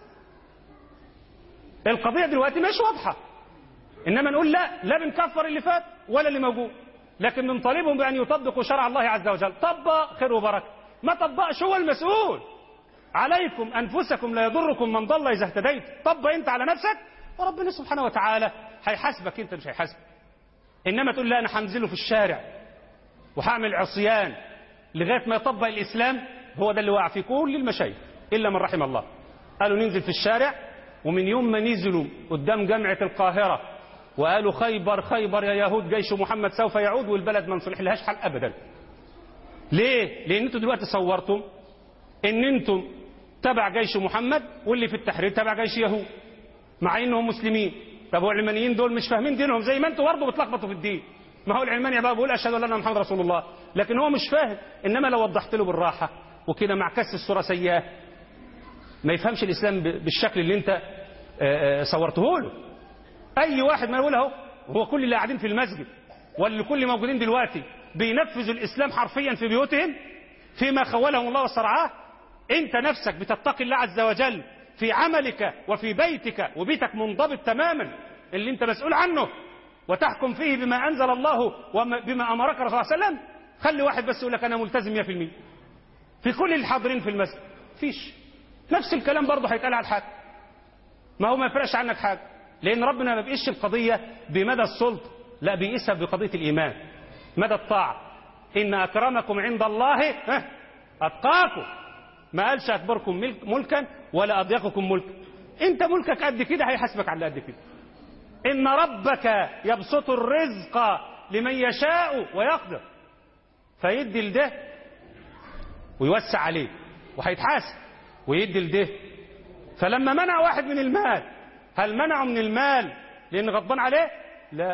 القضيه دلوقتي مش واضحه انما نقول لا لا بنكفر اللي فات ولا اللي موجود لكن بنطالبهم بان يطبقوا شرع الله عز وجل طبق خير وبركه ما طبقش هو المسؤول عليكم انفسكم لا يضركم من ضل اذا اهتديت طبق انت على نفسك وربنا سبحانه وتعالى هيحاسبك انت مش هيحاسبك انما تقول لا انا هنزله في الشارع وهعمل عصيان لغايه ما يطبق الاسلام هو ده اللي وقع في كل المشايخ الا من رحم الله قالوا ننزل في الشارع ومن يوم ما نزلوا قدام جامعه القاهره وقالوا خيبر خيبر يا يهود جيش محمد سوف يعود والبلد ما نصلح لهاش حل ابدا ليه لان انتوا دلوقتي صورتم ان انتم تبع جيش محمد واللي في التحرير تبع جيش يهود مع انهم مسلمين طب هو العلمانيين دول مش فاهمين دينهم زي ما انتوا برضه بتلخبطوا في الدين ما هو العلماني بقى بيقول اشهد ان لا اله الا محمد رسول الله لكن هو مش فاهم انما لو وضحت له بالراحه وكده مع كس الصوره سيئه ما يفهمش الاسلام بالشكل اللي انت صورته له اي واحد ما يقول اهو هو كل اللي قاعدين في المسجد واللي كل موجودين دلوقتي بينفذوا الاسلام حرفيا في بيوتهم فيما خولهم الله وصرعاه انت نفسك بتتقي الله عز وجل في عملك وفي بيتك وبيتك منضبط تماما اللي انت مسؤول عنه وتحكم فيه بما انزل الله وبما امرك الرسول صلى الله عليه وسلم خلي واحد بس يقول لك انا ملتزم 100% في كل الحاضرين في المسجد فيش نفس الكلام برضه هيتقال على الحاج ما هو ما يفرقش عنك حاجه لان ربنا ما بيقيسش القضيه بمدى السلطه لا بيقيسها بقضيه الايمان مدى الطاعه ان اكرمكم عند الله اتقاكم ما قالش اكبركم ملكا ولا اضيقكم ملكا انت ملكك قد كده هيحاسبك على قد كده ان ربك يبسط الرزق لمن يشاء ويقدر فيدي لده ويوسع عليه وهيتحاسب ويدي لده فلما منع واحد من المال هل منعه من المال لان غضبان عليه لا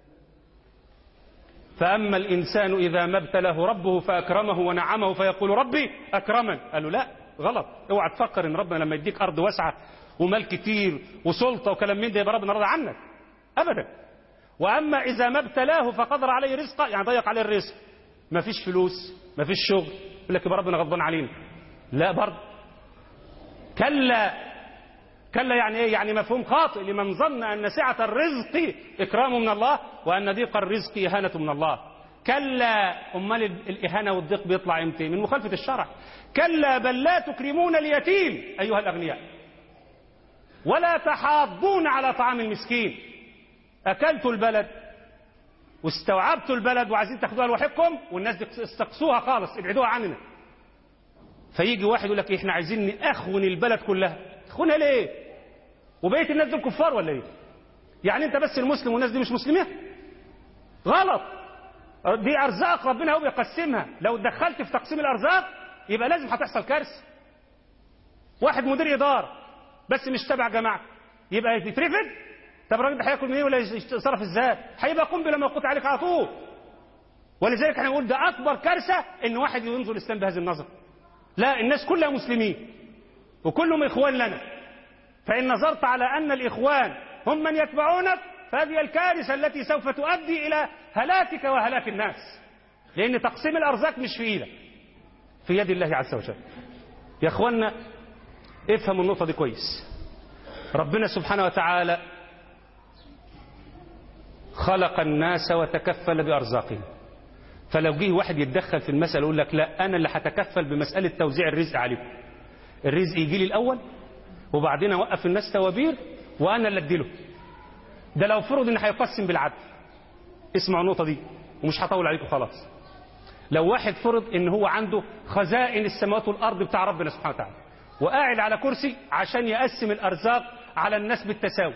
فأما الإنسان إذا ما ابتلاه ربه فأكرمه ونعمه فيقول ربي أكرمن قال له لا غلط اوعى تفكر ان ربنا لما يديك أرض واسعة ومال كتير وسلطة وكلام من ده يبقى ربنا راضي عنك أبدا وأما إذا ما ابتلاه فقدر عليه رزقه يعني ضيق عليه الرزق ما فيش فلوس ما فيش شغل يقول لك يبقى ربنا غضبان علينا لا برضه كلا كلا يعني ايه يعني مفهوم خاطئ لمن ظن ان سعه الرزق اكرام من الله وان ضيق الرزق اهانه من الله كلا امال الاهانه والضيق بيطلع امتى من مخالفه الشرع كلا بل لا تكرمون اليتيم ايها الاغنياء ولا تحاضون على طعام المسكين اكلت البلد واستوعبت البلد وعايزين تاخدوها لوحدكم والناس دي استقصوها خالص ابعدوها عننا فيجي واحد يقول لك احنا عايزين نأخون البلد كلها تخونها ليه وبقيه الناس دول كفار ولا ايه يعني انت بس المسلم والناس دي مش مسلمين غلط دي ارزاق ربنا هو بيقسمها لو اتدخلت في تقسيم الارزاق يبقى لازم هتحصل كارثه واحد مدير اداره بس مش تبع جماعه يبقى يترفد طب الراجل ده هياكل منين ولا يتصرف ازاي هيبقى قنبله موقوت عليك على طول ولذلك احنا نقول ده اكبر كارثه ان واحد ينظر الاسلام بهذه النظره لا الناس كلها مسلمين وكلهم إخوان لنا فإن نظرت على أن الإخوان هم من يتبعونك فهذه الكارثة التي سوف تؤدي إلى هلاكك وهلاك الناس لأن تقسيم الأرزاق مش في إيدك في يد الله عز وجل يا أخوانا افهموا النقطة دي كويس ربنا سبحانه وتعالى خلق الناس وتكفل بأرزاقهم فلو جه واحد يتدخل في المسألة يقول لك لا أنا اللي هتكفل بمسألة توزيع الرزق عليكم الرزق يجي لي الأول وبعدين أوقف الناس توابير وأنا اللي أديله ده لو فرض إن هيقسم بالعدل اسمعوا النقطة دي ومش هطول عليكم خلاص لو واحد فرض إن هو عنده خزائن السماوات والأرض بتاع ربنا سبحانه وتعالى وقاعد على كرسي عشان يقسم الأرزاق على الناس بالتساوي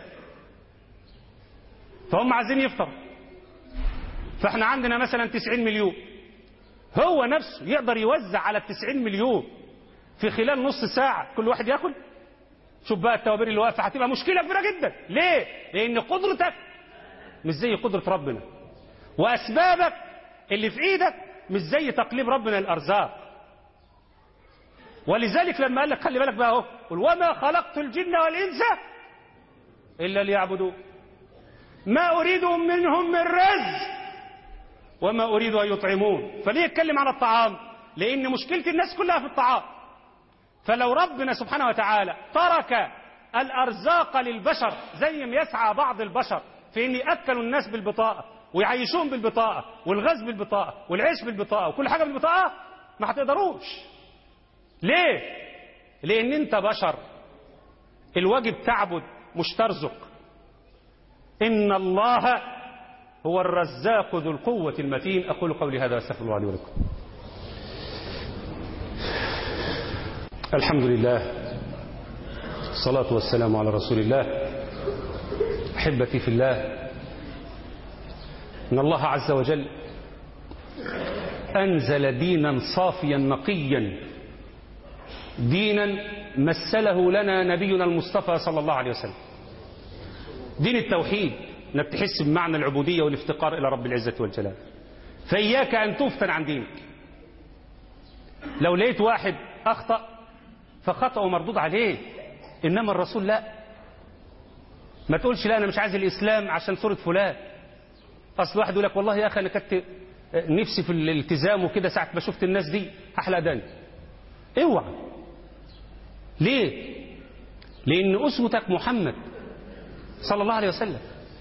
فهم عايزين يفطروا فاحنا عندنا مثلا 90 مليون هو نفسه يقدر يوزع على ال 90 مليون في خلال نص ساعة كل واحد ياكل شوف بقى التوابير اللي واقفة هتبقى مشكلة كبيرة جدا ليه؟ لأن قدرتك مش زي قدرة ربنا وأسبابك اللي في إيدك مش زي تقليب ربنا الأرزاق ولذلك لما قال لك خلي بالك بقى اهو قل وما خلقت الجن والإنس إلا ليعبدون ما أريد منهم من رزق وما أريد أن يطعمون فليه يتكلم عن الطعام لأن مشكلة الناس كلها في الطعام فلو ربنا سبحانه وتعالى ترك الأرزاق للبشر زي ما يسعى بعض البشر في أن يأكلوا الناس بالبطاقة ويعيشون بالبطاقة والغاز بالبطاقة والعيش بالبطاقة وكل حاجة بالبطاقة ما هتقدروش ليه؟ لأن أنت بشر الواجب تعبد مش ترزق إن الله هو الرزاق ذو القوة المتين أقول قولي هذا أستغفر الله لي ولكم الحمد لله الصلاة والسلام على رسول الله أحبتي في الله إن الله عز وجل أنزل دينا صافيا نقيا دينا مثله لنا نبينا المصطفى صلى الله عليه وسلم دين التوحيد انك تحس بمعنى العبودية والافتقار إلى رب العزة والجلال فإياك أن تفتن عن دينك لو لقيت واحد أخطأ فخطأه مردود عليه إنما الرسول لا ما تقولش لا أنا مش عايز الإسلام عشان صورة فلان أصل واحد يقول لك والله يا أخي أنا كنت نفسي في الالتزام وكده ساعة ما شفت الناس دي أحلى داني اوعى ليه لأن أسوتك محمد صلى الله عليه وسلم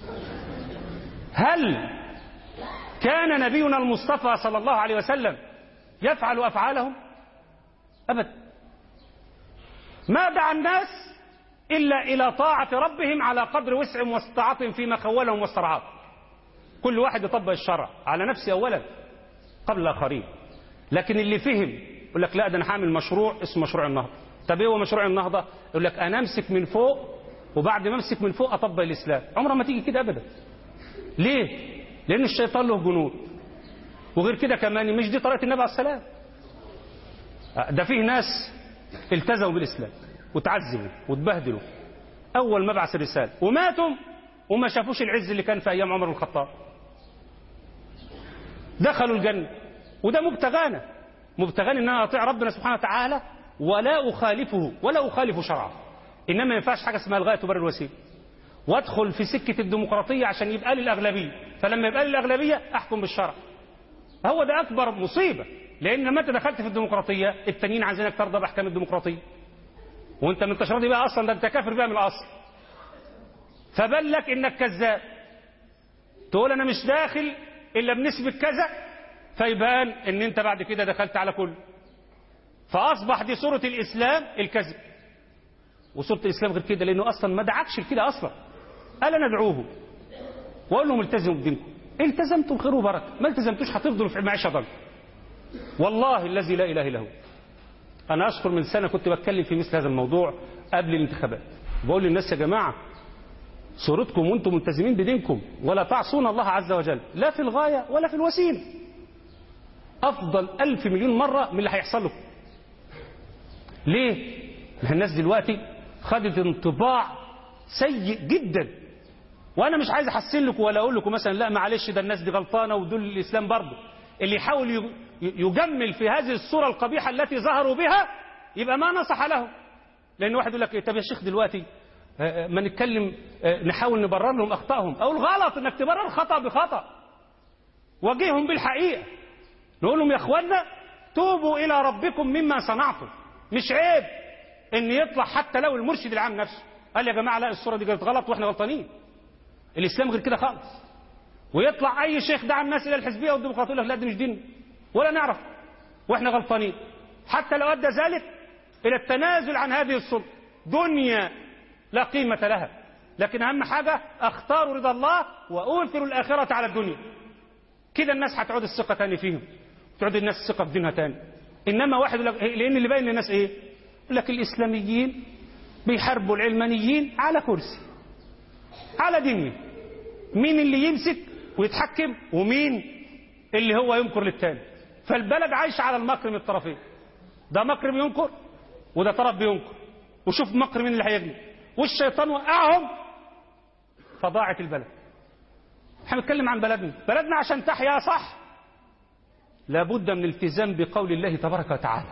هل كان نبينا المصطفى صلى الله عليه وسلم يفعل أفعالهم أبدا ما دعا الناس إلا إلى طاعة ربهم على قدر وسعهم واستطاعتهم فيما خولهم واسترعاهم كل واحد يطبق الشرع على نفسه أولا قبل الآخرين لكن اللي فهم يقول لك لا ده أنا هعمل مشروع اسمه مشروع النهضة طب ايه هو مشروع النهضه يقول لك انا امسك من فوق وبعد ما امسك من فوق اطبق الاسلام عمرها ما تيجي كده ابدا ليه لان الشيطان له جنود وغير كده كمان مش دي طريقه النبي عليه السلام ده فيه ناس التزموا بالاسلام وتعذبوا وتبهدلوا اول ما بعث الرساله وماتوا وما شافوش العز اللي كان في ايام عمر بن الخطاب دخلوا الجنه وده مبتغانا مبتغانا ان انا اطيع ربنا سبحانه وتعالى ولا اخالفه ولا اخالف شرعه انما ما ينفعش حاجه اسمها الغايه تبرر الوسيله وادخل في سكه الديمقراطيه عشان يبقى لي الاغلبيه فلما يبقى لي الاغلبيه احكم بالشرع هو ده اكبر مصيبه لان لما انت دخلت في الديمقراطيه التانيين عايزينك ترضى باحكام الديمقراطيه وانت ما انتش راضي بقى اصلا ده انت كافر بقى من الاصل فبان لك انك كذاب تقول انا مش داخل الا بنسبه كذا فيبان ان انت بعد كده دخلت على كل فاصبح دي صوره الاسلام الكذب وصوره الاسلام غير كده لانه اصلا ما دعكش لكده اصلا قال انا ادعوهم واقول لهم التزموا بدينكم التزمتم خير وبركه ما التزمتوش هتفضلوا في معيشه ضنك والله الذي لا اله الا هو انا اشكر من سنه كنت بتكلم في مثل هذا الموضوع قبل الانتخابات بقول للناس يا جماعه صورتكم وانتم ملتزمين بدينكم ولا تعصون الله عز وجل لا في الغايه ولا في الوسيله افضل ألف مليون مره من اللي هيحصل لكم ليه الناس دلوقتي خدت انطباع سيء جدا وانا مش عايز احسن لكم ولا اقول لكم مثلا لا معلش ده الناس دي غلطانه ودول الاسلام برضه اللي يحاول يجمل في هذه الصوره القبيحه التي ظهروا بها يبقى ما نصح له لان واحد يقول لك إيه طب يا شيخ دلوقتي ما نتكلم نحاول نبرر لهم اخطائهم او الغلط انك تبرر خطا بخطا واجههم بالحقيقه نقول لهم يا اخوانا توبوا الى ربكم مما صنعتم مش عيب ان يطلع حتى لو المرشد العام نفسه قال يا جماعه لا الصوره دي كانت غلط واحنا غلطانين الاسلام غير كده خالص ويطلع اي شيخ دعا الناس الى الحزبيه والديمقراطيه يقول لك لا دي مش دين ولا نعرف واحنا غلطانين حتى لو ادى ذلك الى التنازل عن هذه السلطه دنيا لا قيمه لها لكن اهم حاجه اختار رضا الله واؤثر الاخره على الدنيا كده الناس هتعود الثقه تاني فيهم تعود الناس الثقه في دينها تاني انما واحد يقول لك لان اللي باين للناس ايه يقول لك الاسلاميين بيحاربوا العلمانيين على كرسي على دنيا مين اللي يمسك ويتحكم ومين اللي هو ينكر للتاني فالبلد عايشة على المكر من الطرفين ده مكر بينكر وده طرف بينكر وشوف مكر مين اللي هيغلب والشيطان وقعهم فضاعت البلد احنا بنتكلم عن بلدنا بلدنا عشان تحيا صح لابد من الالتزام بقول الله تبارك وتعالى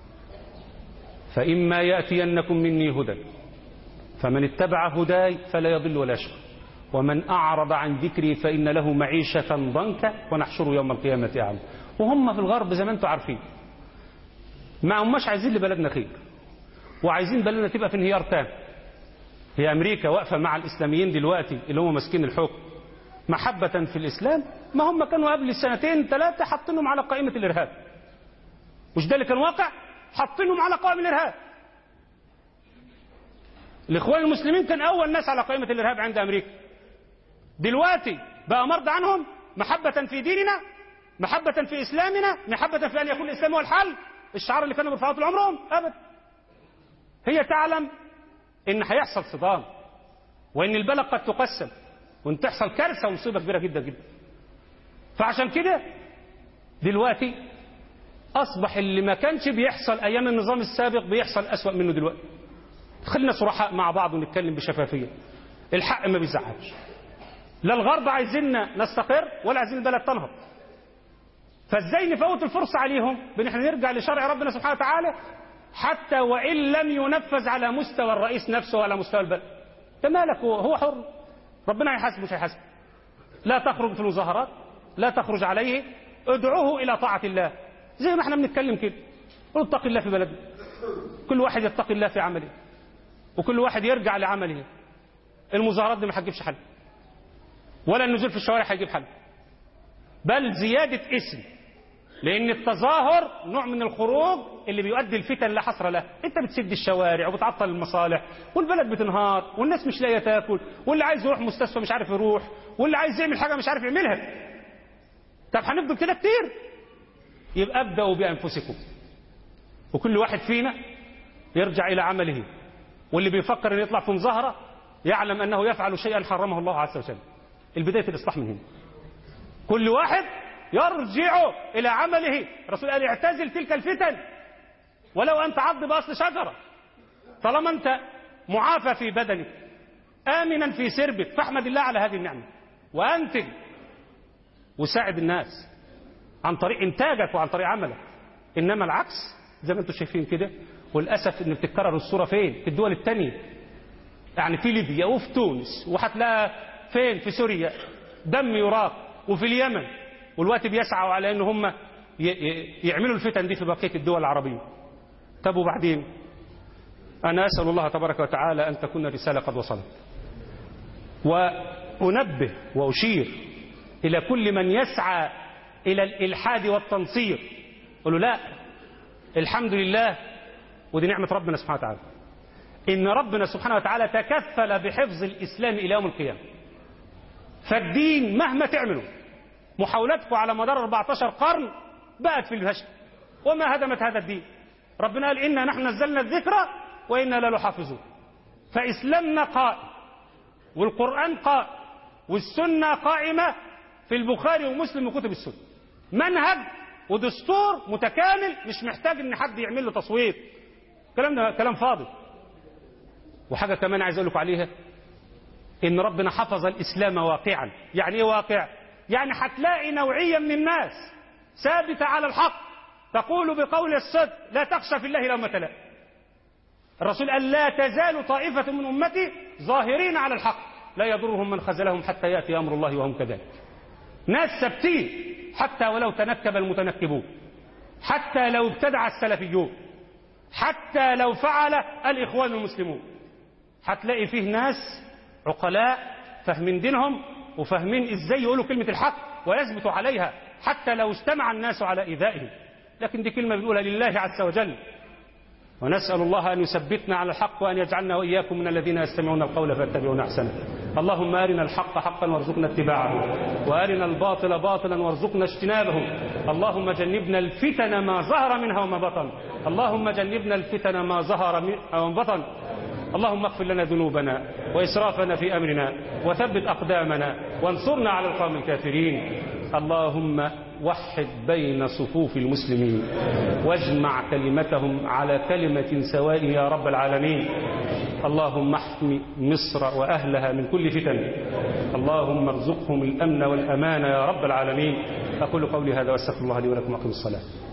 فإما يأتينكم مني هدى فمن اتبع هداي فلا يضل ولا يشقى ومن أعرض عن ذكري فإن له معيشة ضنكا ونحشره يوم القيامة أعمى وهم في الغرب زي ما انتم عارفين ما هماش عايزين لبلدنا خير وعايزين بلدنا تبقى في انهيار تام هي أمريكا واقفة مع الإسلاميين دلوقتي اللي هم ماسكين الحكم محبة في الإسلام ما هم كانوا قبل سنتين ثلاثة حاطينهم على قائمة الإرهاب مش ده اللي كان واقع حاطينهم على قائمة الإرهاب الإخوان المسلمين كان أول ناس على قائمة الإرهاب عند أمريكا دلوقتي بقى مرضى عنهم محبة في ديننا محبة في إسلامنا محبة في أن يكون الإسلام هو الحل الشعار اللي كانوا بيرفعوه طول عمرهم أبدا هي تعلم إن هيحصل صدام وإن البلد قد تقسم وإن تحصل كارثة ومصيبة كبيرة جدا جدا فعشان كده دلوقتي أصبح اللي ما كانش بيحصل أيام النظام السابق بيحصل أسوأ منه دلوقتي خلينا صرحاء مع بعض ونتكلم بشفافية الحق ما بيزعلش لا الغرب عايزيننا نستقر ولا عايزين البلد تنهض فازاي نفوت الفرصة عليهم بان احنا نرجع لشرع ربنا سبحانه وتعالى حتى وان لم ينفذ على مستوى الرئيس نفسه ولا مستوى البلد ده مالك هو, هو حر ربنا هيحاسبه مش هيحاسبه لا تخرج في المظاهرات لا تخرج عليه ادعوه الى طاعة الله زي ما احنا بنتكلم كده قل اتق الله في بلدنا كل واحد يتقي الله في عمله وكل واحد يرجع لعمله المظاهرات دي ما هتجيبش حل ولا النزول في الشوارع هيجيب حل بل زيادة اسم لأن التظاهر نوع من الخروج اللي بيؤدي الفتن لا حصر له أنت بتسد الشوارع وبتعطل المصالح والبلد بتنهار والناس مش لاقيه تاكل واللي عايز يروح مستشفى مش عارف يروح واللي عايز يعمل حاجة مش عارف يعملها طب هنفضل كده كتير يبقى ابدأوا بأنفسكم وكل واحد فينا يرجع إلى عمله واللي بيفكر أن يطلع في مظاهرة يعلم أنه يفعل شيئا حرمه الله عز وجل البداية الإصلاح من هنا كل واحد يرجع إلى عمله الرسول قال اعتزل تلك الفتن ولو أن تعض بأصل شجرة طالما أنت معافى في بدنك آمنا في سربك فاحمد الله على هذه النعمة وأنتج وساعد الناس عن طريق إنتاجك وعن طريق عملك إنما العكس زي ما أنتم شايفين كده والأسف إن بتتكرر الصورة فين في الدول التانية يعني في ليبيا وفي تونس وهتلاقيها فين في سوريا دم يراق وفي اليمن والوقت بيسعوا على ان هم يعملوا الفتن دي في بقيه الدول العربيه طب وبعدين انا اسال الله تبارك وتعالى ان تكون الرساله قد وصلت وانبه واشير الى كل من يسعى الى الالحاد والتنصير قل له لا الحمد لله ودي نعمه ربنا سبحانه وتعالى ان ربنا سبحانه وتعالى تكفل بحفظ الاسلام الى يوم القيامه فالدين مهما تعملوا محاولاتكم على مدار 14 قرن بقت في الفشل وما هدمت هذا الدين ربنا قال إنا نحن نزلنا الذكر وإنا لا نحافظون فإسلامنا قائم والقرآن قائم والسنة قائمة في البخاري ومسلم وكتب السنة منهج ودستور متكامل مش محتاج ان حد يعمل له تصويت الكلام ده كلام فاضي وحاجة كمان عايز اقول لكم عليها ان ربنا حفظ الاسلام واقعا يعني ايه واقع يعني هتلاقي نوعيه من الناس ثابته على الحق تقول بقول الصدق لا تخشى في الله لومة لائم الرسول قال لا تزال طائفة من أمتي ظاهرين على الحق لا يضرهم من خذلهم حتى يأتي أمر الله وهم كذلك ناس ثابتين حتى ولو تنكب المتنكبون حتى لو ابتدع السلفيون حتى لو فعل الإخوان المسلمون هتلاقي فيه ناس عقلاء فاهمين دينهم وفاهمين ازاي يقولوا كلمة الحق ويثبتوا عليها حتى لو استمع الناس على إيذائهم لكن دي كلمة بنقولها لله عز وجل ونسأل الله أن يثبتنا على الحق وأن يجعلنا وإياكم من الذين يستمعون القول فيتبعون أحسنه اللهم أرنا الحق حقا وارزقنا اتباعه وأرنا الباطل باطلا وارزقنا اجتنابه اللهم جنبنا الفتن ما ظهر منها وما بطن اللهم جنبنا الفتن ما ظهر منها وما بطن اللهم اغفر لنا ذنوبنا وإسرافنا في أمرنا وثبت أقدامنا وانصرنا على القوم الكافرين اللهم وحد بين صفوف المسلمين واجمع كلمتهم على كلمة سواء يا رب العالمين اللهم احمي مصر وأهلها من كل فتن اللهم ارزقهم الأمن والأمان يا رب العالمين أقول قولي هذا واستغفر الله لي ولكم وأقم الصلاة